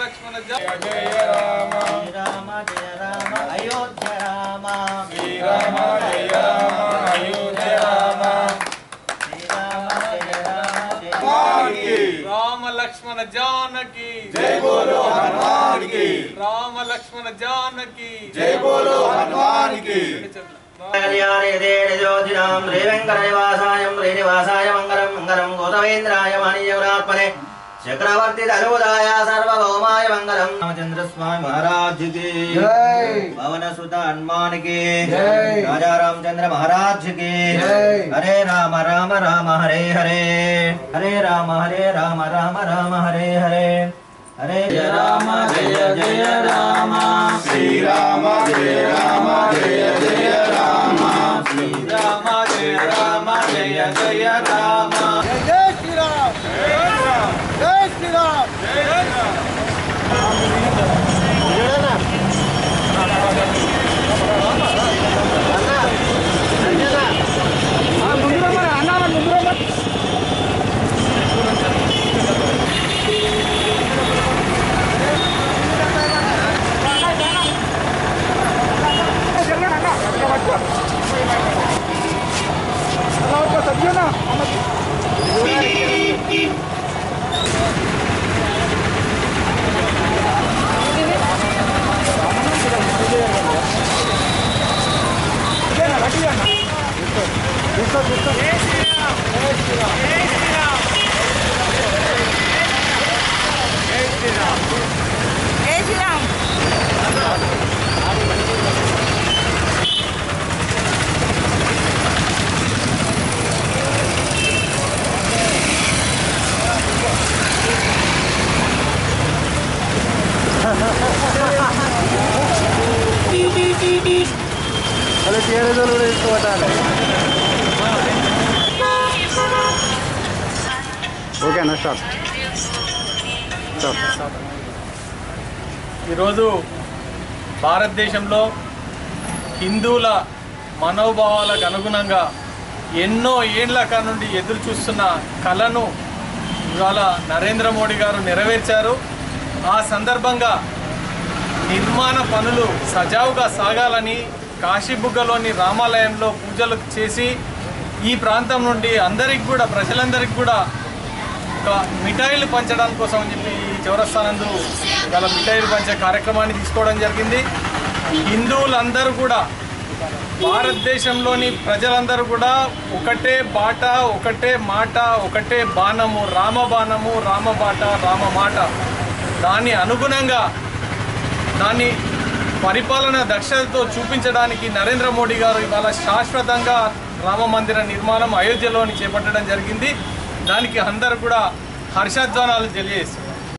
లక్ష్మణ జయ జయ రామ శ్రీరామ జయ రామ అయోధ్య రామ శ్రీరామ జయ రామ అయోధ్య రామ శ్రీరామ జయ రామ జయ హనుమాన్కి రామ లక్ష్మణ జానకి జై బోలో హనుమాన్ కి రామ లక్ష్మణ జానకి జై బోలో హనుమాన్ కి కళ్యాణే జ్యోతిరాం శ్రీవేంకటనివాసాయం శ్రీనివాసాయ మంగళం మంగళం గోతవేంద్రాయ మాణియవరాత్మనే చక్రవర్తి ధనుదాయ సార్వభౌమాయ మంగళం రామచంద్ర స్వామి మహారాజ్ కి జై పవన సుత హనుమాన్ కి జై. రాజా రామచంద్ర మహారాజ్ కి జై. హరే రామ రామ రామ హరే హరే హరే రామ హరే రామ రామ రామ హరే హరే హరే జయ రామ జయ జయ రామ శ్రీరామ జయ రామ జయ జయ రామ రామ జయ రామ జయ జయ రామ జై శ్రీరామ్ జై శ్రీరామ్ ఓకేనా స్టార్ట్ స్టార్ట్ ఈరోజు భారతదేశంలో హిందువుల మనోభావాలకు అనుగుణంగా ఎన్నో ఏండ్ల కాడ నుండి ఎదురు చూస్తున్న కళను ఇవాళ నరేంద్ర మోడీ గారు నెరవేర్చారు ఆ సందర్భంగా నిర్మాణ పనులు సజావుగా సాగాలని కాశీబుగ్గలోని రామాలయంలో పూజలు చేసి ఈ ప్రాంతం నుండి అందరికి కూడా ప్రజలందరికీ కూడా ఒక మిఠాయిలు పంచడం కోసం అని చెప్పి ఈ చౌరస్తానందు ఇవాళ మిఠాయిలు పంచే కార్యక్రమాన్ని తీసుకోవడం జరిగింది హిందువులందరూ కూడా భారతదేశంలోని ప్రజలందరూ కూడా ఒకటే బాట ఒకటే మాట ఒకటే బాణము రామ బాణము రామ బాట రామ మాట దాని అనుగుణంగా దాన్ని పరిపాలన దక్షతతో చూపించడానికి నరేంద్ర మోడీ గారు ఇవాళ శాశ్వతంగా రామ మందిర నిర్మాణం అయోధ్యలోని చేపట్టడం జరిగింది దానికి అందరూ కూడా హర్షధ్వానాలు తెలియజేస్తారు